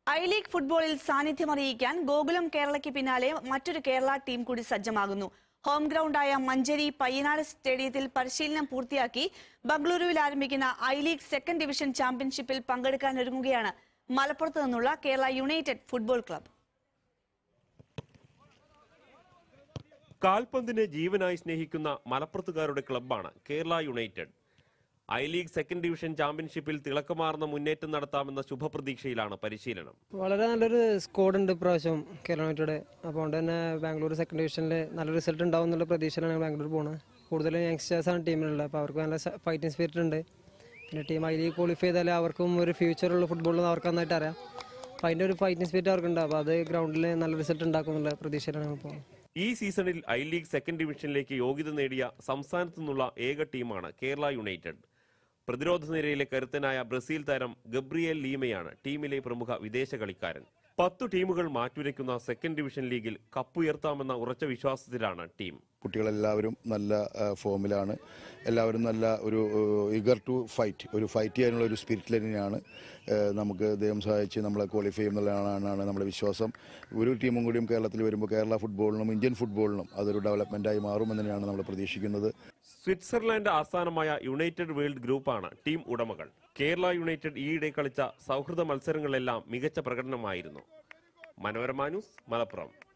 I league ഫുട്ബോളിൽ സാന്നിധ്യം അറിയിക്കാൻ ഗോകുലം കേരളയ്ക്ക് പിന്നാലെ മറ്റൊരു കേരള ടീം കൂടി സജ്ജമാകുന്നു ഹോം ഗ്രൗണ്ടായ മഞ്ചേരി പയ്യനാട് സ്റ്റേഡിയത്തിൽ പരിശീലനം പൂർത്തിയാക്കി ബംഗളൂരുവിൽ ആരംഭിക്കുന്ന ഐ ലീഗ് സെക്കൻഡ് ഡിവിഷൻ ചാമ്പ്യൻഷിപ്പിൽ പങ്കെടുക്കാനൊരുങ്ങുകയാണ് മലപ്പുറത്ത് നിന്നുള്ള കേരള യുണൈറ്റഡ് ഫുട്ബോൾ ക്ലബ്ബ് കാൽപന്തിനെ ജീവനായി സ്നേഹിക്കുന്ന മലപ്പുറത്തുകാരുടെ ക്ലബ്ബാണ് Kerala United I league second division ചാമ്പ്യൻഷിപ്പിൽ തിളക്കമാർന്ന മുന്നേറ്റം നടത്താമെന്ന ശുഭപ്രതീക്ഷയിലാണ് പരിശീലനം വളരെ നല്ലൊരു സ്കോഡ് ഉണ്ട് ഇപ്രാവശ്യം കേരള യുണൈറ്റഡ് അപ്പോൾ അതുകൊണ്ട് തന്നെ ബാംഗ്ലൂർ സെക്കൻഡ് ഡിവിഷനിൽ നല്ല റിസൾട്ട് ഉണ്ടാവും എന്നുള്ള പ്രതീക്ഷയിലാണ് ബാംഗ്ലൂർ പോകുന്നത് കൂടുതലും യങ്സ്റ്റേഴ്സാണ് ടീമിലുള്ളത് അപ്പോൾ അവർക്ക് നല്ല ഫൈറ്റിംഗ് സ്പിരിറ്റ് ഉണ്ട് പിന്നെ ടീം ഐ ലീഗ് ക്വാളിഫൈ ചെയ്താൽ അവർക്കും ഒരു ഫ്യൂച്ചറുള്ള ഫുട്ബോളിൽ അവർക്ക് നന്നായിട്ട് അറിയാം അപ്പോൾ അതിൻ്റെ ഒരു ഫൈറ്റിംഗ് സ്പിരിറ്റ് അവർക്കുണ്ട് അപ്പോൾ അത് ഗ്രൗണ്ടിൽ നല്ല റിസൾട്ട് ഉണ്ടാക്കും എന്നുള്ള പ്രതീക്ഷയിലാണ് ഞങ്ങൾ പോകുന്നത് ഈ സീസണിൽ ഐ ലീഗ് സെക്കൻഡ് ഡിവിഷനിലേക്ക് യോഗ്യത നേടിയ സംസ്ഥാനത്തു നിന്നുള്ള ഏക ടീമാണ് കേരള യുണൈറ്റഡ് പ്രതിരോധ നിരയിലെ കരുത്തനായ ബ്രസീൽ താരം ഗബ്രിയേൽ ലീമയാണ് ടീമിലെ പ്രമുഖ വിദേശ കളിക്കാരൻ പത്തു ടീമുകൾ മാറ്റുരയ്ക്കുന്ന സെക്കൻഡ് ഡിവിഷൻ ലീഗിൽ കപ്പുയർത്താമെന്ന ഉറച്ച വിശ്വാസത്തിലാണ് ടീം കുട്ടികളെല്ലാവരും നല്ല ആ, ഫോമിലാണ് എല്ലാവരും നല്ല ഒരു ഇഗർ ടു ഫൈറ്റ് ഒരു ഫൈറ്റ് ചെയ്യാനുള്ള ഒരു സ്പിരിറ്റിൽ തന്നെയാണ് ആ, നമുക്ക് ദൈവം സഹായിച്ച് നമ്മളെ ക്വാളിഫൈ ചെയ്യുന്നതാണ് നമ്മുടെ വിശ്വാസം ഒരു ടീമും കൂടിയും കേരളത്തിൽ വരുമ്പോൾ കേരള ഫുട്ബോളിനും ഇന്ത്യൻ ഫുട്ബോളിനും അതൊരു ഡെവലപ്മെന്റായി മാറുമെന്ന് തന്നെയാണ് നമ്മൾ പ്രതീക്ഷിക്കുന്നത് സ്വിറ്റ്സർലാൻഡ് ആസ്ഥാനമായ യുണൈറ്റഡ് വേൾഡ് ഗ്രൂപ്പാണ് ടീം ഉടമകൾ കേരള യുണൈറ്റഡ് ഈയിടെ കളിച്ച സൗഹൃദ മത്സരങ്ങളെല്ലാം മികച്ച പ്രകടനമായിരുന്നു മനോരമ ന്യൂസ് മലപ്പുറം